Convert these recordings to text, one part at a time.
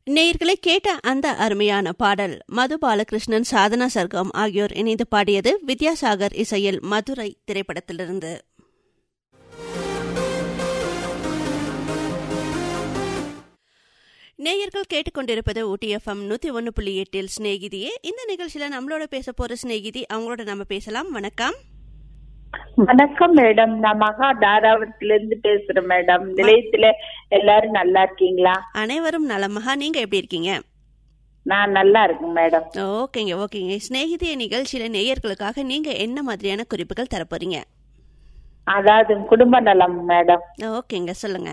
நேயர்களை கேட்ட அந்த அருமையான பாடல் மது பாலகிருஷ்ணன் சாதனா சர்க்கம் ஆகியோர் இணைந்து பாடியது வித்யாசாகர் இசையில் மதுரை திரைப்படத்திலிருந்து நேயர்கள் கேட்டுக்கொண்டிருப்பது ஊட்டி எஃப்எம் நூத்தி ஒன்னு புள்ளி எட்டில் சிநேகிதியே இந்த நிகழ்ச்சியில நம்மளோட பேச போற சிநேகிதி அவங்களோட நம்ம பேசலாம் வணக்கம் வணக்கம் மேடம் நான் மகா தாராவரத்துல இருந்து பேசுறேன் மேடம் நிலையத்துல எல்லாரும் நல்லா இருக்கீங்களா அனைவரும் நலமகா நீங்க எப்படி இருக்கீங்க நான் நல்லா இருக்கேன் மேடம் ஓகேங்க ஓகேங்க சிநேகிதிய நிகழ்ச்சியில நேயர்களுக்காக நீங்க என்ன மாதிரியான குறிப்புகள் தரப்போறீங்க அதாவது குடும்ப நலம் மேடம் ஓகேங்க சொல்லுங்க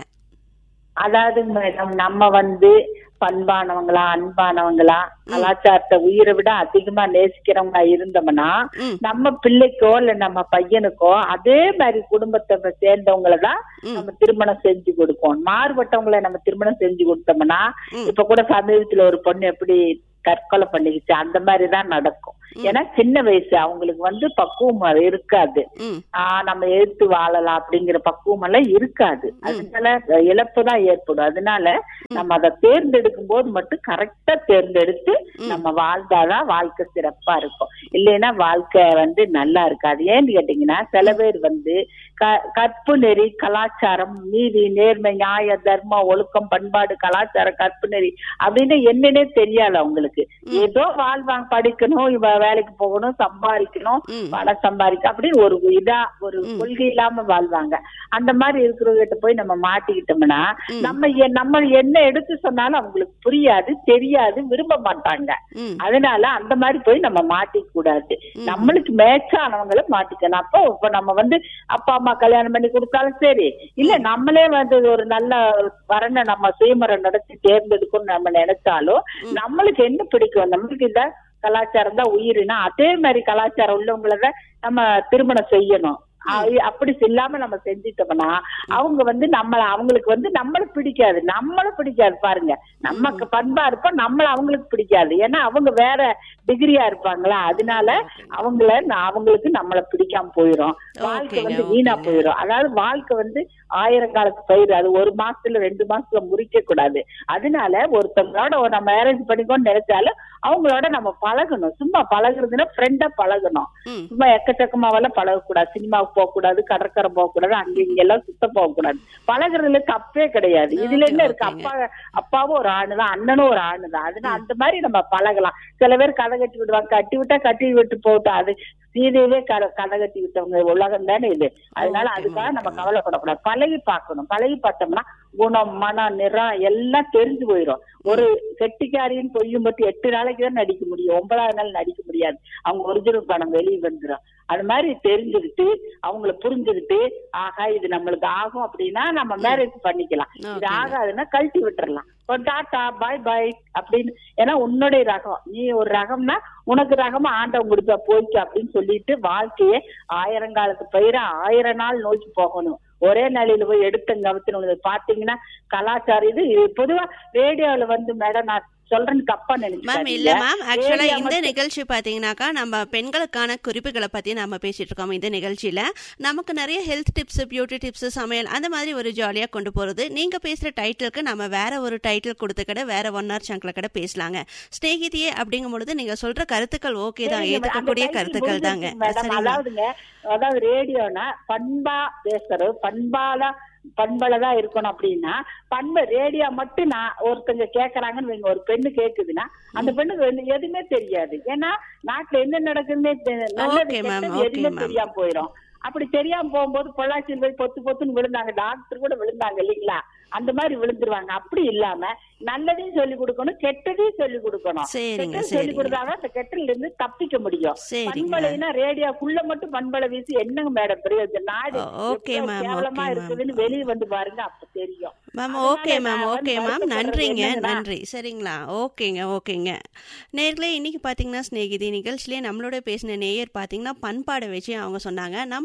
அதாவது மேடம் நம்ம வந்து பண்பானவங்களா அன்பானவங்களா கலாச்சாரத்தை உயிரை விட அதிகமா நேசிக்கிறவங்களா இருந்தோம்னா ம். நம்ம பிள்ளைக்கோ இல்ல நம்ம பையனுக்கோ அதே மாதிரி குடும்பத்தை சேர்ந்தவங்கள தான் ம். நம்ம திருமணம் செஞ்சு கொடுப்போம் மாறுபட்டவங்களை நம்ம திருமணம் செஞ்சு கொடுத்தோம்னா ம். இப்ப கூட சமீபத்துல ஒரு பொண்ணு எப்படி தற்கொலை பண்ணிக்கிச்சு அந்த மாதிரி தான் நடக்கும் ஏன்னா சின்ன வயசு அவங்களுக்கு வந்து பக்குவம் அது இருக்காது ம் ஆஹ் நம்ம எழுத்து வாழலாம் அப்படிங்கிற பக்குவம் எல்லாம் இருக்காது அதனால இழப்பு தான் ஏற்படும் அதனால நம்ம அதை தேர்ந்தெடுக்கும் போது மட்டும் கரெக்டா தேர்ந்தெடுத்து நம்ம வாழ்ந்தாதான் வாழ்க்கை சிறப்பா இருக்கும் இல்லைன்னா வாழ்க்கை வந்து நல்லா இருக்காது ஏன்னு கேட்டீங்கன்னா சில பேர் வந்து க- கற்பு நெறி கலாச்சாரம் நீதி நேர்மை நியாய தர்மம் ஒழுக்கம் பண்பாடு கலாச்சாரம் கற்பு நெறி அப்படின்னு என்னன்னே தெரியாது அவங்களுக்கு ஏதோ வாழ்வாங்க படிக்கணும் இவ வேலைக்கு போகணும் சம்பாதிக்கணும் ம். பணம் சம்பாதிக்க அப்படின்னு ஒரு இதா ஒரு கொள்கை இல்லாம வாழ்வாங்க அந்த மாதிரி இருக்கிறவங்கிட்ட போய் நம்ம மாட்டிக்கிட்டோம்னா நம்ம எ- நம்ம என்ன எடுத்து சொன்னாலும் அவங்களுக்கு புரியாது தெரியாது விரும்ப மாட்டாங்க ம் அதனால அந்த மாதிரி போய் நம்ம மாட்டிக்க கூடாது நம்மளுக்கு மேட்சானவங்கள மாட்டிக்கணும் அப்போ இப்ப நம்ம வந்து அப்பா அம்மா கல்யாணம் பண்ணி கொடுத்தாலும் சரி இல்ல நம்மளே வந்து ஒரு நல்ல வரனை நம்ம சுயமரம் நடத்தி தேர்ந்தெடுக்கணும்னு நம்ம நினைச்சாலும் நம்மளுக்கு என்ன பிடிக்கும் நம்மளுக்கு இந்த கலாச்சாரம் தான் உயிரினா அதே மாதிரி கலாச்சாரம் உள்ளவங்கள தான் நம்ம திருமணம் செய்யணும் அ- அப்படி இல்லாம நம்ம செஞ்சிட்டோம்னா அவங்க வந்து நம்மள அவங்களுக்கு வந்து நம்மள பிடிக்காது நம்மள பிடிக்காது பாருங்க நமக்கு பண்பா இருப்போம் நம்மள அவங்களுக்கு பிடிக்காது ஏன்னா அவங்க வேற டிகிரியா இருப்பாங்களா அதனால அவங்கள ந- அவங்களுக்கு நம்மள பிடிக்காம போயிரும் வாழ்க்கை ஓகேங்க, வந்து வீணா ஓகேங்க. போயிரும் அதாவது வாழ்க்கை வந்து ஆயிரம் காலத்து பயிர் அது ஒரு மாசத்துல ரெண்டு மாசத்துல முறிக்க கூடாது அதனால ஒருத்தவங்களோட ஒரு நம்ம மேரேஜ் பண்ணிக்கோன்னு நினைச்சாலும் அவங்களோட நம்ம பழகணும் சும்மா பழகுறதுன்னா ஃப்ரெண்டா பழகணும் ம் சும்மா எக்கச்சக்கமாவெல்லாம் பழகக்கூடாது சினிமாவுக்கு போக கூடாது கடற்கரை போக கூடாது அங்க இங்க எல்லாம் சுத்த போக கூடாது பழகுறதுல தப்பே கிடையாது இதுல என்ன இருக்கு ஓகேங்க. அப்பா அப்பாவும் ஒரு ஆணுதான் அண்ணனும் ஒரு ஆணுதான் அதனால அந்த மாதிரி நம்ம பழகலாம் சில பேர் கதை கட்டி விடுவாங்க கட்டி விட்டா கட்டி விட்டு போகட்டும் அது சீதையவே க கதை கட்டி விட்டவங்க உலகம் தானே இது அதனால ஓகே, அதுக்காக நம்ம ஓகே. கவலைப்படக்கூடாது பழகி பார்க்கணும் பழகி பார்த்தோம்னா குணம் மனம் நிறம் எல்லாம் தெரிஞ்சு போயிடும் ஒரு கெட்டிக்காரின்னு பொய்யும் மட்டும் எட்டு நாளைக்கு தான் நடிக்க முடியும் ஒன்பதாவது நாள் நடிக்க முடியாது அவங்க ஒரிஜினல் படம் வெளியே வந்துடும் அது மாதிரி தெரிஞ்சுக்கிட்டு அவங்கள புரிஞ்சுக்கிட்டு ஆகா இது நம்மளுக்கு ஆகும் அப்படின்னா நம்ம மேரேஜ் பண்ணிக்கலாம் இது ஓகேங்க. ஆகாதுன்னா கழட்டி விட்டுறலாம் ஒரு டாட்டா பாய் பாய் அப்படின்னு ஏன்னா உன்னுடைய ரகம் நீ ஒரு ரகம்னா உனக்கு ரகமா ஆண்டவன் கொடுத்தா போய்க்கு அப்படின்னு சொல்லிட்டு வாழ்க்கையே ஆயிரங்காலத்து பயிர ஆயிரம் நாள் நோக்கி போகணும் ஒரே நாளையில போய் எடுத்து கவுத்துணும் பாத்தீங்கன்னா கலாச்சாரம் இது இது பொதுவா ரேடியோல வந்து மேடம் நான் சொல்றேன்னு தப்பா மேம் இல்ல நினைச்சுக்காதீங்க. மேம் ஆக்சுவலா ரேடியோ இந்த மட்டும் நிகழ்ச்சி பாத்தீங்கன்னாக்கா நம்ம பெண்களுக்கான குறிப்புகளை பத்தி நம்ம பேசிட்டு இருக்கோம் இந்த நிகழ்ச்சியில நமக்கு நிறைய ஹெல்த் டிப்ஸ் பியூட்டி டிப்ஸ் சமையல் அந்த மாதிரி ஒரு ஜாலியா கொண்டு போறது நீங்க பேசுற டைட்டிலுக்கு நம்ம வேற ஒரு டைட்டில் கொடுத்த கடை வேற ஒன் ஹவர் சங்கில கடை பேசலாங்க ஸ்நேகிதியே அப்படிங்கும் பொழுது நீங்க சொல்ற கருத்துக்கள் ஓகே தான் சரிங்க, ஏத்துக்கக்கூடிய அந்த கருத்துக்கள் title தாங்க முடிஞ்சிருச்சு மேடம். சரிங்களா அதாவதுங்க அதாவது ரேடியோனா பண்பா பேசுறது பண்பாலா பண்பலதான் இருக்கணும் அப்படின்னா பண்பு ரேடியோ மட்டும் நான் ஒருத்தங்க கேக்குறாங்கன்னு வைங்க ஒரு பெண்ணு கேக்குதுன்னா அந்த பெண்ணுக்கு வந்து எதுவுமே தெரியாது ஏன்னா நாட்டுல என்ன நடக்குதுன்னே தெ- நல்லது Okay, ma'am. கெட்டது Okay, எதுவுமே ma'am. தெரியாம போயிடும் அப்படி தெரியாம போகும்போது பொள்ளாச்சியில் போய் பொத்து பொத்துன்னு விழுந்தாங்க டாக்டர் கூட விழுந்தாங்க இல்லைங்களா அந்த மாதிரி விழுந்துருவாங்க அப்படி இல்லாம நல்லதையும் சொல்லி கொடுக்கணும் கெட்டதையும் சொல்லி கொடுக்கணும் சரிங்க, கெட்டது சொல்லி சரிங்க. கொடுத்தாதான் அந்த கெட்டல இருந்து தப்பிக்க முடியும் சரிங்க. பண்பலைனா ரேடியோக்குள்ள மட்டும் பண்பலை வீசி என்னங்க மேடம் பிரயோஜனம் நாடு ஓ, okay, எவ்வளவு ma'am, கேவலமா okay, ma'am. இருக்குதுன்னு வெளியே வந்து பாருங்க அப்ப தெரியும் மேம் அதனால ஓகே மேம் நான் ஓகே வந்து மேம் வருத்தப்படுறது நன்றிங்க என்னன்னா, நன்றி சரிங்களா ஓகேங்க ஓகேங்க நேர்களே இன்னைக்கு பார்த்தீங்கன்னா ஸ்நேகிதி நிகழ்ச்சியிலே நம்மளோட பேசின நேயர் பார்த்தீங்கன்னா பண்பாடை வச்சு அவங்க சொன்னாங்க நம்ம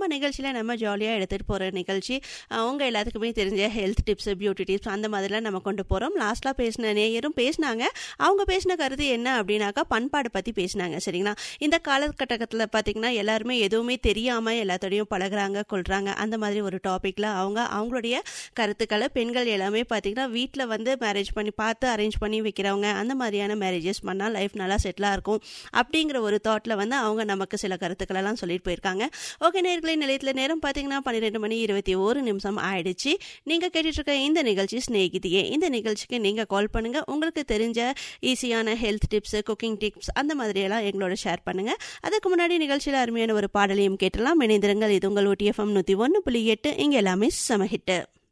நம்ம நிகழ்ச்சியில் நம்ம ஜாலியாக எடுத்துகிட்டு போகிற நிகழ்ச்சி அவங்க எல்லாத்துக்குமே தெரிஞ்ச ஹெல்த் டிப்ஸ் பியூட்டி டிப்ஸ் அந்த மாதிரிலாம் நம்ம கொண்டு போகிறோம் லாஸ்ட்டாக பேசின நேயரும் பேசினாங்க அவங்க பேசின கருத்து என்ன அப்படின்னாக்கா பண்பாடு பற்றி பேசினாங்க சரிங்களா இந்த காலகட்டத்தில் பார்த்தீங்கன்னா எல்லாருமே எதுவுமே தெரியாமல் எல்லாத்தோடையும் பழகுறாங்க கொள்கிறாங்க அந்த மாதிரி ஒரு டாப்பிக்கில் அவங்க அவங்களுடைய கருத்துக்களை பெண்கள் எல்லாமே பார்த்தீங்கன்னா வீட்டில் வந்து மேரேஜ் பண்ணி பார்த்து அரேஞ்ச் பண்ணி வைக்கிறவங்க அந்த மாதிரியான மேரேஜஸ் பண்ணால் லைஃப் நல்லா செட்டிலாக இருக்கும் அப்படிங்கிற ஒரு தாட்டில் வந்து அவங்க நமக்கு சில கருத்துக்களெல்லாம் சொல்லிட்டு போயிருக்காங்க ஓகே நேர்களை நிலையத்தில் நேரம் பார்த்தீங்கன்னா பன்னிரெண்டு மணி இருபத்தி ஒரு நிமிஷம் ஆயிடுச்சு நீங்கள் கேட்டுட்ருக்க இந்த நிகழ்ச்சி ஸ்நேகிதியே இந்த நிகழ்ச்சிக்கு நீங்கள் கால் பண்ணுங்கள் உங்களுக்கு தெரிஞ்ச ஈஸியான ஹெல்த் டிப்ஸ் குக்கிங் டிப்ஸ் அந்த மாதிரியெல்லாம் எங்களோட ஷேர் பண்ணுங்கள் அதுக்கு முன்னாடி நிகழ்ச்சியில் அருமையான ஒரு பாடலையும் கேட்டலாம் இணைந்திருங்கள் இது உங்கள் ஒட்டிஎஃப்எம் நூற்றி ஒன்று புள்ளி எட்டு இங்கே எல்லாமே சமஹிட்டு